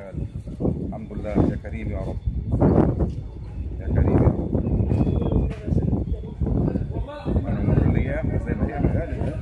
حال الحمد لله يا كريم يا رب يا كريم يا رب انا الامور ليا احلى زي ما هي ما قالت ها.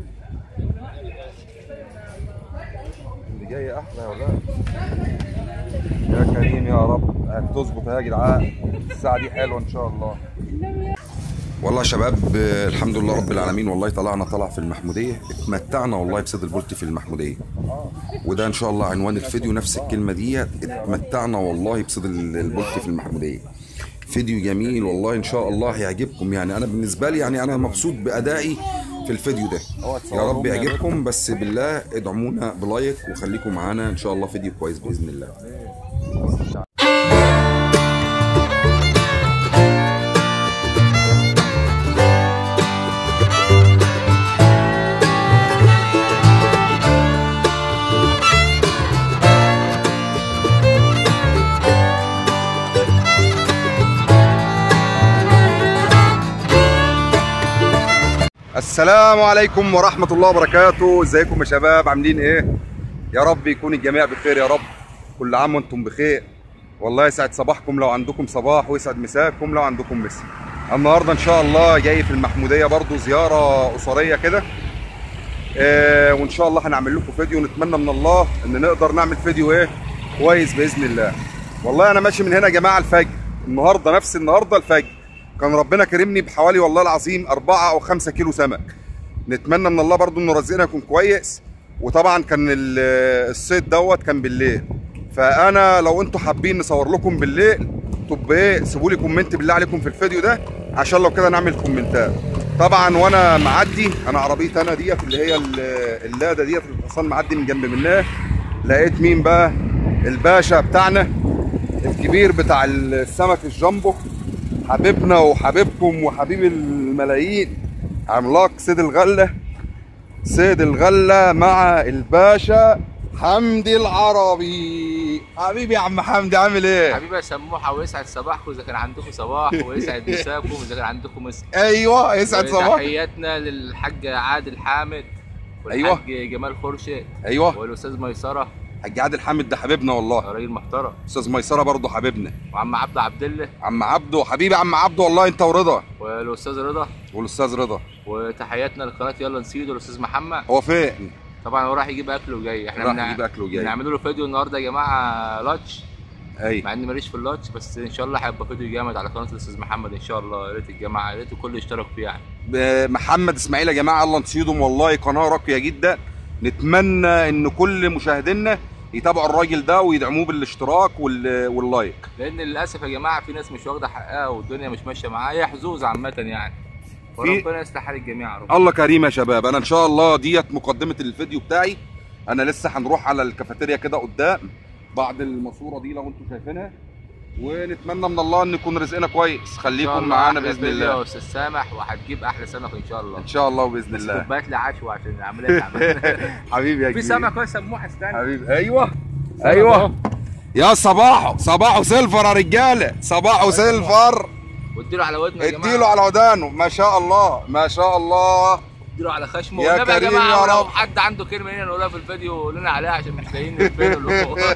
اللي جاي احلى يا ولاد يا كريم يا رب هتظبط يا جدعان الساعه دي حلوه ان شاء الله والله يا شباب آه، الحمد لله رب العالمين والله طلعنا طلع في المحموديه اتمتعنا والله بصيد البلطي في المحموديه وده ان شاء الله عنوان الفيديو نفس الكلمه دي اتمتعنا والله بصيد ال- البلطي في المحموديه فيديو جميل والله ان شاء الله هيعجبكم يعني انا بالنسبه لي يعني انا مبسوط بادائي في الفيديو ده يا رب يعجبكم بس بالله ادعمونا بلايك وخليكم معانا ان شاء الله فيديو كويس باذن الله السلام عليكم ورحمة الله وبركاته ازيكم يا شباب عاملين ايه يا رب يكون الجميع بخير يا رب كل عام وانتم بخير والله يسعد صباحكم لو عندكم صباح ويسعد مساكم لو عندكم مسا النهارده ان شاء الله جاي في المحمودية برضو زيارة أسرية كده آه وان شاء الله هنعمل لكم فيديو نتمنى من الله ان نقدر نعمل فيديو ايه كويس باذن الله والله انا ماشي من هنا يا جماعه الفجر النهارده نفس النهارده الفجر كان ربنا كرمني بحوالي والله العظيم أربعة أو خمسة كيلو سمك نتمنى من الله برضو إنه رزقنا يكون كويس وطبعا كان ال- الصيد دوت كان بالليل فأنا لو أنتوا حابين نصور لكم بالليل طب إيه سيبوا لي كومنت بالله عليكم في الفيديو ده عشان لو كده نعمل كومنتات طبعا وانا معدي انا عربيتي انا ديت اللي هي ال- اللاده ديت الحصان معدي من جنب منها لقيت مين بقى الباشا بتاعنا الكبير بتاع السمك الجامبو حبيبنا وحبيبكم وحبيب الملايين عملاق سيد الغله سيد الغله مع الباشا حمدي العربي حبيبي يا عم حمدي عامل ايه حبيبي يا سموحه ويسعد صباحكم اذا كان عندكم صباح ويسعد مساكم اذا كان عندكم مسا ايوه يسعد صباح تحياتنا للحاج عادل حامد والحاج جمال خرشد ايوه والاستاذ ميسره حاج عادل حامد ده حبيبنا والله راجل محترم استاذ ميسره برضه حبيبنا وعم عبد عبد الله عم عبده حبيبي عم عبده والله انت ورضا والاستاذ رضا والاستاذ رضا وتحياتنا لقناه يلا نسيد والاستاذ محمد هو فين طبعا هو راح يجيب اكل وجاي احنا راح بنع- يجيب اكله جاي بنعمل له فيديو النهارده يا جماعه لاتش اي مع اني ماليش في اللاتش بس ان شاء الله هيبقى فيديو جامد على قناه الاستاذ محمد ان شاء الله يا ريت الجماعه يا ريت الكل يشترك فيه يعني ب- محمد اسماعيل يا جماعه الله نسيدهم والله قناه راقيه جدا نتمنى ان كل مشاهدينا يتابعوا الراجل ده ويدعموه بالاشتراك وال- واللايك لان للاسف يا جماعه في ناس مش واخده حقها والدنيا مش ماشيه معاها هي حظوظ عامه يعني وربنا يصلح حال الجميع يا رب الله كريم يا شباب انا ان شاء الله ديت مقدمه الفيديو بتاعي انا لسه هنروح على الكافيتيريا كده قدام بعد الماسوره دي لو انتم شايفينها ونتمنى من الله ان يكون رزقنا كويس إن شاء خليكم الله معانا أحلى باذن فيديو الله يا استاذ سامح وهتجيب احلى سمك ان شاء الله ان شاء الله باذن بس الله كوبايه لي عشوه عشان العمليه تعبانه حبيبي يا في كبير. سمك اهو سموحه استنى حبيبي ايوه ايوه يا صباحو صباحو سيلفر يا رجاله صباحو سيلفر واديله على ودنه يا جماعه اديله على ودانه ما شاء الله ما شاء الله اديله على خشمه يا والنبي يا كريم جماعه يا ولو رب. حد عنده كلمه هنا نقولها في الفيديو قول لنا عليها عشان محتاجين الفيديو اللي هو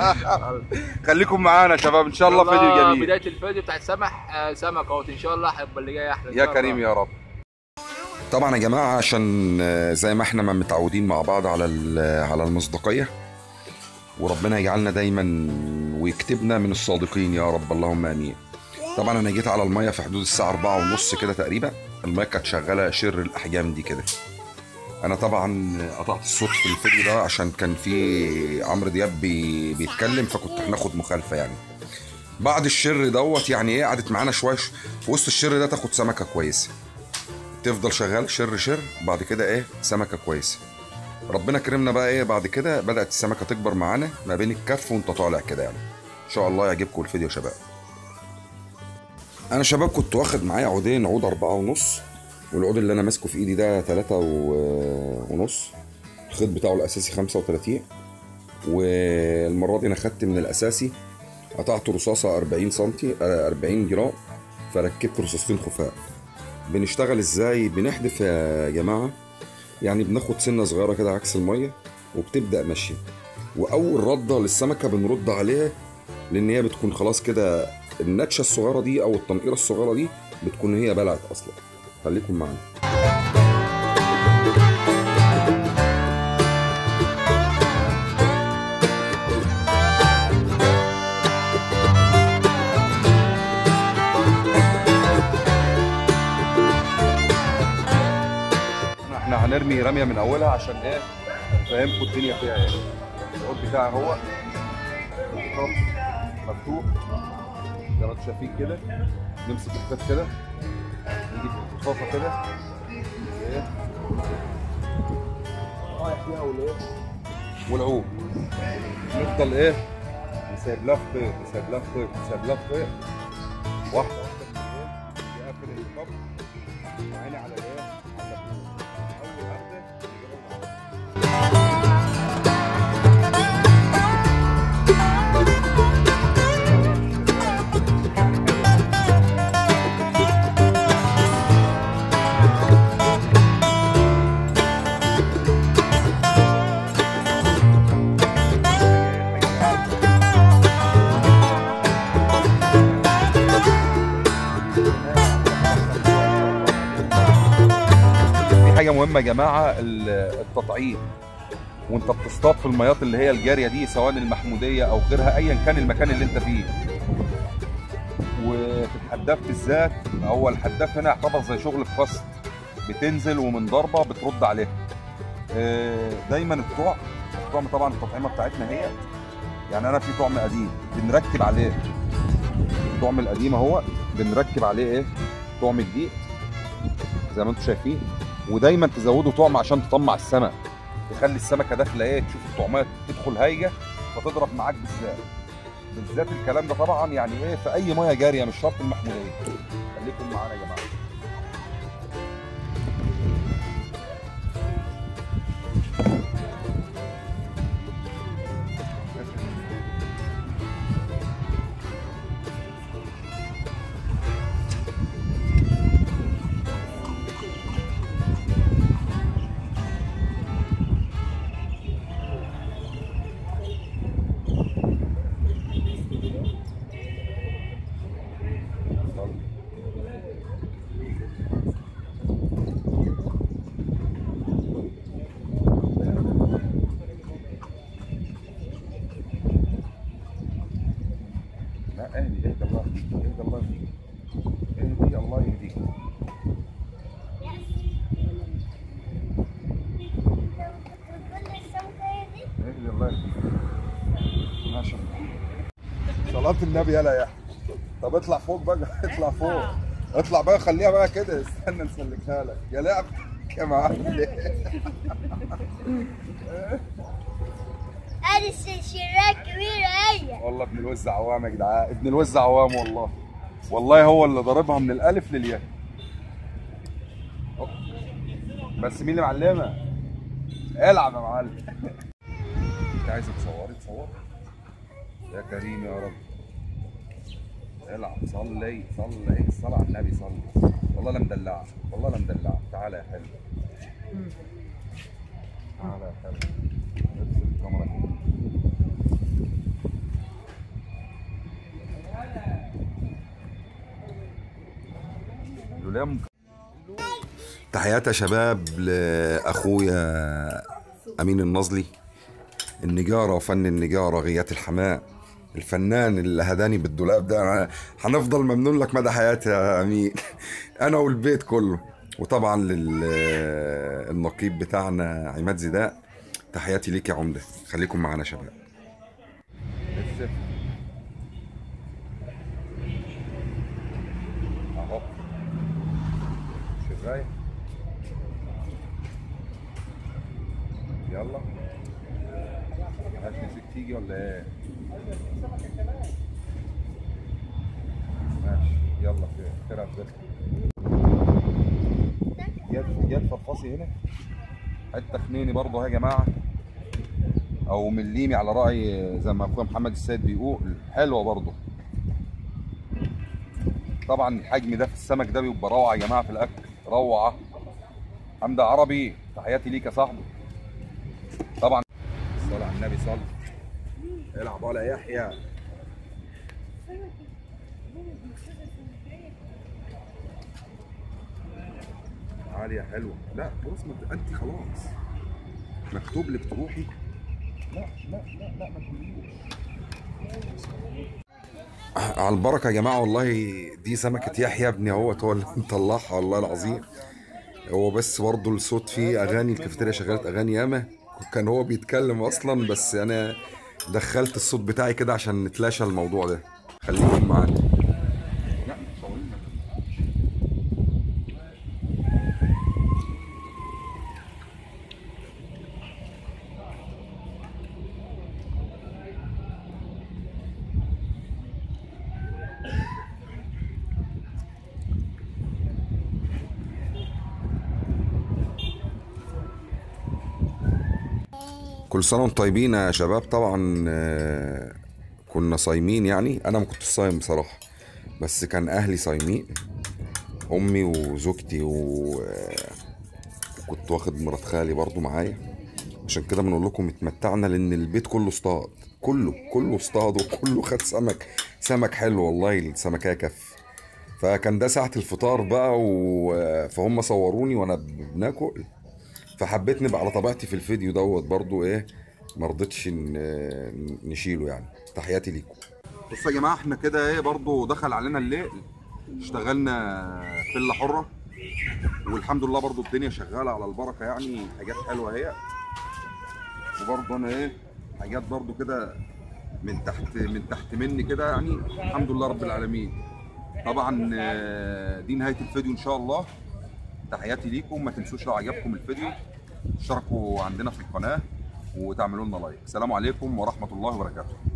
خليكم معانا يا شباب ان شاء الله فيديو جميل بدايه الفيديو بتاعت سمح آه، سمك اهوت ان شاء الله هيبقى اللي جاي احلى إن يا شاء كريم الله. يا رب طبعا يا جماعه عشان آه، زي ما احنا ما متعودين مع بعض على ال- على المصداقيه وربنا يجعلنا دايما ويكتبنا من الصادقين يا رب اللهم امين طبعا انا جيت على الميه في حدود الساعه أربعة ونص كده تقريبا الميه كانت شغاله شر الاحجام دي كده انا طبعا قطعت الصوت في الفيديو ده عشان كان في عمرو دياب بي بيتكلم فكنت هناخد مخالفه يعني بعد الشر دوت يعني ايه قعدت معانا شويه ش- في وسط الشر ده تاخد سمكه كويسه تفضل شغال شر شر بعد كده ايه سمكه كويسه ربنا كرمنا بقى ايه بعد كده بدات السمكه تكبر معانا ما بين الكف وانت طالع كده يعني ان شاء الله يعجبكم الفيديو يا شباب انا شباب كنت واخد معايا عودين عود أربعة ونص والعود اللي انا ماسكه في ايدي ده تلاتة و- ونص الخيط بتاعه الاساسي خمسة وتلاتين والمرة دي انا خدت من الاساسي قطعت رصاصة 40 سنتي آه، 40 جرام فركبت رصاصتين خفاء بنشتغل ازاي بنحدف يا جماعة يعني بناخد سنة صغيرة كده عكس المية وبتبدأ ماشية واول رده للسمكه بنرد عليها لان هي بتكون خلاص كده النكشه الصغيره دي او التنقيره الصغيره دي بتكون هي بلعت اصلا خليكم معانا احنا هنرمي رميه من اولها عشان ايه فاهمكم الدنيا فيها ايه العود بتاعي اهو الخط مفتوح زي ما انتم شايفين كده نمسك الكتاف كده نجيب الرصاصه كده ايه رايح فيها والايه والعود نفضل ايه نسيب لها في طير نسيب لها في طير نسيب لها في طير واحده واحده من ايه يقفل الكب عيني على ايه على اول واحده يجرب في حاجه مهمه يا جماعه ال- التطعيم وانت بتصطاد في الميات اللي هي الجاريه دي سواء المحموديه او غيرها ايا كان المكان اللي انت فيه وفي الحداف بالذات هو الحداف هنا يعتبر زي شغل القصد بتنزل ومن ضربه بترد عليها آه، دايما الطعم الطعم طبعا التطعيمه بتاعتنا هي يعني انا في طعم قديم بنركب عليه الطعم القديم اهو بنركب عليه ايه طعم جديد زي ما انتم شايفين ودايما تزودوا طعم عشان تطمع السمك تخلي السمكه داخله ايه تشوف الطعمات تدخل هايجه فتضرب معاك بالذات بالذات الكلام ده طبعا يعني ايه في اي ميه جاريه مش شرط المحموليه خليكم معانا يا جماعه لا اهدي اهدي الله يهديك اهدي الله يهديك اهدي الله يهديك اهدي الله يهديك ما شاء الله صلاة النبي يلا يا أحمد. طب اطلع فوق بقى اطلع فوق اطلع بقى خليها بقى كده استنى نسلكها لك يا لعب يا معلم ادي الشراك كبيرة هي والله ابن الوز عوام يا جدعان ابن الوز عوام والله والله هو اللي ضاربها من الالف للياء أوب. بس مين اللي معلمها العب يا معلم انت عايز تصوري تصور يا كريم يا رب العب صلي صلي صلى على النبي صلي والله لا مدلعه والله لا مدلعه تعالى يا حلو تعالى يا حلو ارسل الكاميرا كده. لولام تحياتي يا شباب لاخويا امين النظلي النجاره وفن النجاره غيات الحماء الفنان اللي هداني بالدولاب ده أنا هنفضل ممنون لك مدى حياتي يا امين انا والبيت كله وطبعا للنقيب بتاعنا عماد زيداء تحياتي ليك يا عمده خليكم معانا يا شباب اهو شغال يلا هات نسيت تيجي ولا ايه ماشي يلا خير خير على الدخل يد يد فرفصي هنا حته خنيني برضه اهي يا جماعه او مليمي على راي زي ما اخويا محمد السيد بيقول حلوه برضه طبعا الحجم ده في السمك ده بيبقى روعه يا جماعه في الاكل روعه حمد عربي تحياتي ليك يا صاحبي طبعا الصلاه على النبي صل العب ولا يحيى عالية حلوة لا بص ما ت- انت خلاص مكتوب لك تروحي لا لا لا لا ما تقوليش على البركة يا جماعة والله دي سمكة يحيى ابني اهوت هو اللي مطلعها والله العظيم هو بس برضه الصوت فيه اغاني الكافيتيريا شغلت اغاني ياما كان هو بيتكلم اصلا بس انا دخلت الصوت بتاعي كده عشان نتلاشى الموضوع ده خليكم معانا لا متصورين كل سنة وانتم طيبين يا شباب طبعا آه، كنا صايمين يعني انا ما كنتش صايم بصراحة بس كان اهلي صايمين امي وزوجتي و... آه، وكنت واخد مرات خالي برضو معايا عشان كده بنقول لكم اتمتعنا لان البيت كله اصطاد كله كله اصطاد وكله خد سمك سمك حلو والله السمكية كف فكان ده ساعة الفطار بقى و... آه، فهم صوروني وانا بناكل فحبيت نبقى على طبيعتي في الفيديو دوت برضو ايه ما رضيتش ن- نشيله يعني تحياتي ليكم بصوا يا جماعه احنا كده ايه برضو دخل علينا الليل اشتغلنا فيلا حره والحمد لله برضو الدنيا شغاله على البركه يعني حاجات حلوه اهي وبرضو انا ايه حاجات برضو كده من تحت من تحت مني كده يعني الحمد لله رب العالمين طبعا آه، دي نهايه الفيديو ان شاء الله تحياتي ليكم ما تنسوش لو عجبكم الفيديو اشتركوا عندنا في القناه وتعملوا لنا لايك السلام عليكم ورحمه الله وبركاته